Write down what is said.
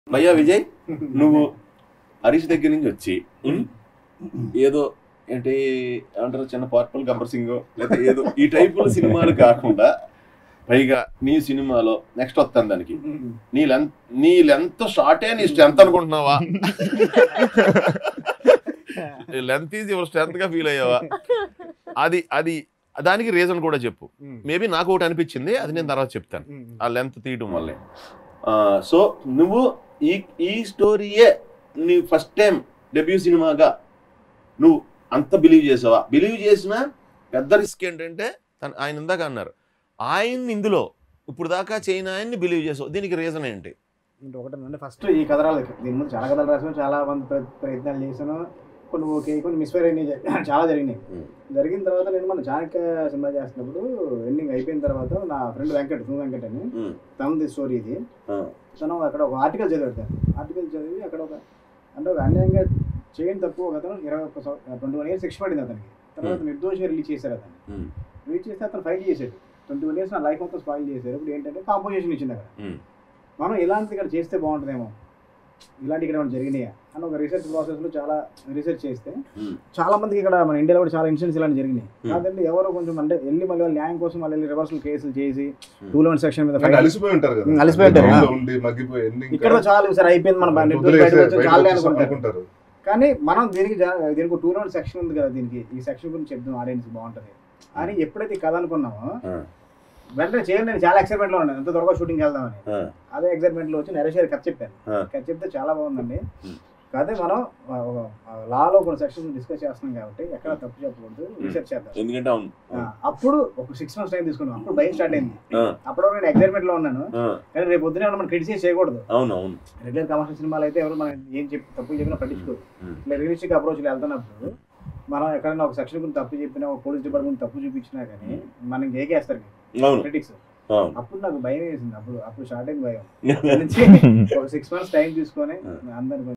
భయ్యా విజయ్ నువ్వు హరీష్ దగ్గర నుంచి వచ్చి ఉమ్, ఏదో ఏంటి ఏమంటారు చిన్న పర్పుల్ గబ్బర్ సింగ్ లేదా ఏదో ఈ టైపుల సినిమాలు కాకుండా పైగా నీ సినిమాలో నెక్స్ట్ వస్తాను దానికి నీ లెంత్ నీ లెంత్ షార్టే నీ స్ట్రెంత్ అనుకుంటున్నావా లెంత్ ఈజ్ యువర్ స్ట్రెంత్ గా ఫీల్ అయ్యావా అది అది దానికి రీజన్ కూడా చెప్పు మేబీ నాకు ఒకటి అనిపించింది అది నేను తర్వాత చెప్తాను ఆ లెంత్ తీయడం వల్లే సో నువ్వు ఈ ఈ స్టోరీయే నీ ఫస్ట్ టైం డెబ్యూ సినిమాగా నువ్వు అంత బిలీవ్ చేసావా బిలీవ్ చేసిన పెద్ద రిస్క్ ఏంటంటే తను ఆయన ఇందాక అన్నారు ఆయన్ని ఇందులో ఇప్పుడు దాకా చేయని ఆయన్ని బిలీవ్ చేసావు దీనికి రీజన్ ఏంటి అంటే ఒకటేనండి ఫస్ట్ ఈ కథరాలకి దీని ముందు చాలా కథలు రాసాను చాలా మంది ప్ర- ప్రయత్నాలు చేశాను కొన్ని ఓకే కొన్ని మిస్ఫైర్ అయినాయి జరి- చాలా జరిగినాయి Hmm. జరిగిన తర్వాత నేను మన చాణక్య సినిమా చేస్తున్నప్పుడు ఎండింగ్ అయిపోయిన తర్వాత నా ఫ్రెండ్ వెంకట్ సు వెంకట్ అని Hmm. తనది స్టోరీ ఇది ఆ, తను అక్కడ ఒక ఆర్టికల్ చదివాడు ఆర్టికల్ చదివి అక్కడ ఒక అంటే ఒక అన్యాయంగా చేయని తప్పు ఒక అతను ఇరవై ఒక్క ట్వంటీ వన్ ఇయర్స్ శిక్ష పడింది అతనికి తర్వాత Hmm. నిర్దోషిగా రిలీజ్ చేశారు అతను ఉమ్, రిలీజ్ చేస్తే అతను ఫైట్ చేశాడు ట్వంటీ వన్ ఇయర్స్ నా లైఫ్ మొత్తం స్పాయిల్ చేశారు ఇప్పుడు ఏంటంటే కాంపోజిషన్ ఇచ్చింది అక్కడ ఉమ్, మనం ఇలాంటిది ఇక్కడ చేస్తే బాగుంటుందేమో ఇలాంటి ఇక్కడ ఏమైనా జరిగినాయా అని ఒక రీసెర్చ్ ప్రాసెస్లో చాలా రీసెర్చ్ చేస్తే ఉమ్, చాలా మందికి ఇక్కడ మన ఇండియాలో కూడా చాలా ఇన్సిడెంట్స్ ఇలాంటి జరిగినాయి Hmm. కాదండి ఎవరో కొంచెం అంటే వెళ్ళి మళ్ళీ వాళ్ళ న్యాయం కోసం మళ్ళీ రివర్సల్ కేసులు చేసి Hmm. టూ లెవెన్ సెక్షన్ మీద అంటే fight- అలసిపోయి ఉంటారు కదా ఉమ్, అలసిపోయి ఉంటారు. Ground లో ఉండి మగ్గిపోయి ఎన్ని ఇంకా ఇక్కడ చాలు సార్ అయిపోయింది మన బండి వదిలేసి బయటకు వచ్చి బయటకు చాలే వచ్చేసి అనుకుంటారు అనుకుంటారు కానీ మనం దీనికి జా- దీనికి టూ లెవెన్ సెక్షన్ ఉంది కదా దీనికి ఈ సెక్షన్ గురించి చెప్తాం ఆడియన్స్ బాగుంటది అని ఎప్పుడైతే ఈ కథ అనుకున్నామో ఆ, వెంటనే చేయండి నేను చాలా ఎక్సైట్మెంట్ లో ఉన్నాను ఎంత త్వరగా షూటింగ్ వెళ్దామని ఆ, అదే ఎక్సైట్మెంట్ లో వచ్చి నరేష్ గారు కథ చెప్పాను ఆ. కథ చెప్తే చాలా బాగుందండి Hmm. అదే మనం లాలో కొన్ని సెక్షన్స్ డిస్కస్ చేస్తున్నాం కాబట్టి ఎక్కడ తప్పు చెప్పకూడదు రీసెర్చ్ చేద్దాం ఎందుకంటే అవును ఆ, అప్పుడు ఒక సిక్స్ మంత్స్ టైం తీసుకున్నాం అప్పుడు భయం స్టార్ట్ అయింది ఆ, అప్పుడు నేను ఎక్సైట్మెంట్ లో ఉన్నాను ఆ, కానీ రేపు పొద్దున ఏమన్నా మనం క్రిటిసైజ్ చేయకూడదు అవును అవును రెగ్యులర్ కమర్షియల్ సినిమాలు అయితే ఎవరు మనం ఏం చెప్పి తప్పు చెప్పినా పట్టించుకోరు ఉమ్, ఇట్లా రియలిస్టిక్ అప్రోచ్ వెళ్తున్నప్పుడు మనం ఎక్కడైనా ఒక సెక్షన్ గురించి తప్పు చెప్పినా ఒక పోలీస్ డిపార్ట్మెంట్ తప్పు చూపించినా కానీ మనం ఏకేస్తారు అవును క్రిటిక్స్ అవును అప్పుడు నాకు భయం వేసింది అప్పుడు అప్పుడు స్టార్ట్ అయింది భయం నుంచి ఒక సిక్స్ మంత్స్ టైం తీసుకొని అందరికి